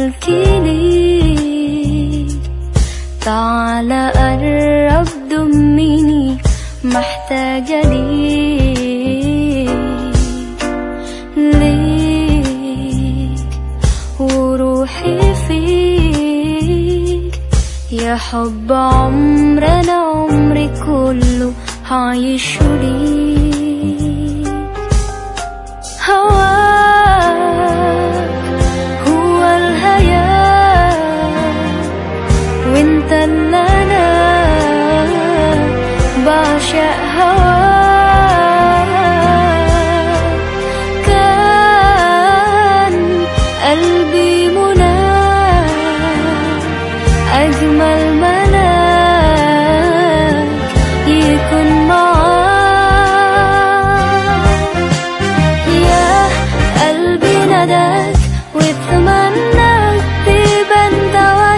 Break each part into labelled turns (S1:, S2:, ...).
S1: ملكي ليك تعال قرب ضمني محتاجة ليك ليك وروحي فيك يا حب عمرنا عمري كله هعيش ليك هواك هو الحياة وانت اللي انا بعشق هواك كان قلبي مناك أجمل ملاك يكون معاك يا قلبي نداك واتمناك تبقى انت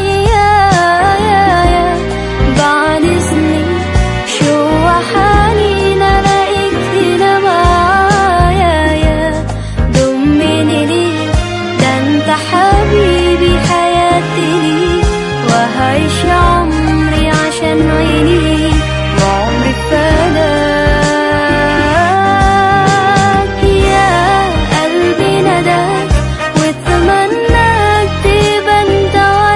S1: ويايا بعد سنين شو حنين الاقيك هنا معايا يا ضمني ليك ده انت حبيبي حياتي ليك وهعيش عمري عشان عينيك وعمري فداك يا قلبي نداك واتمناك تبقى انت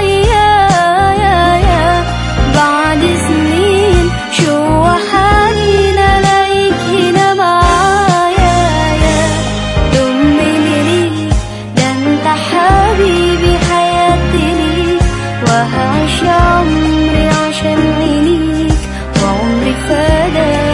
S1: ويايا بعد سنين شو حنين الاقيك هنا معايا يا ضمني ليك ده انت حبيبي حياتي ليك وهعيش عمري عشان عينيك وعمري فداك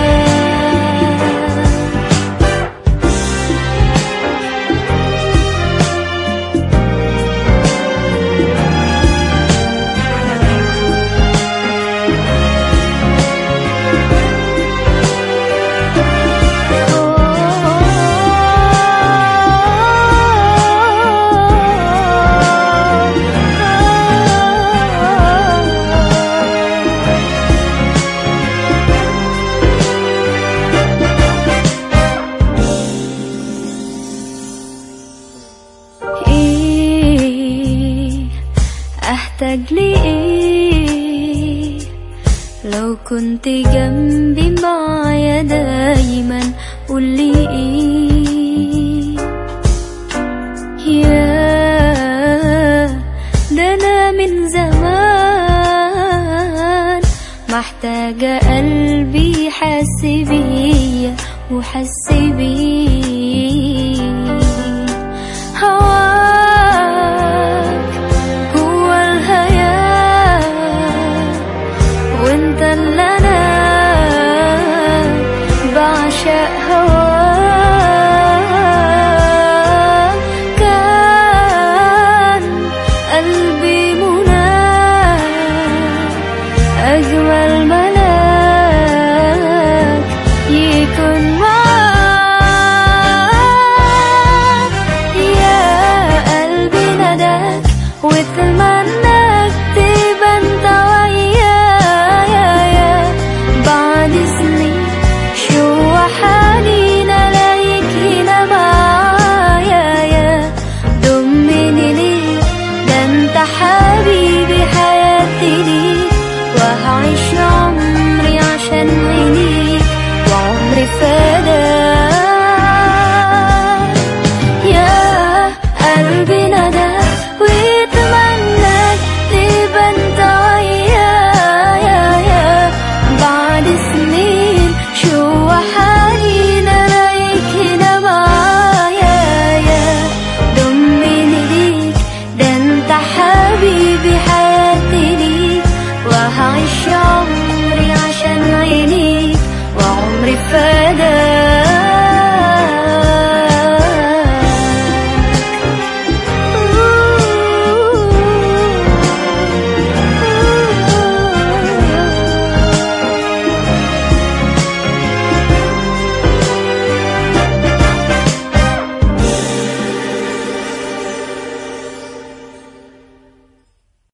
S1: ايه احتاج لايه لو كنت جنبي معايا دايما قولي ايه يا ده انا من زمان محتاجة قلبي يحس بيا وحس بيا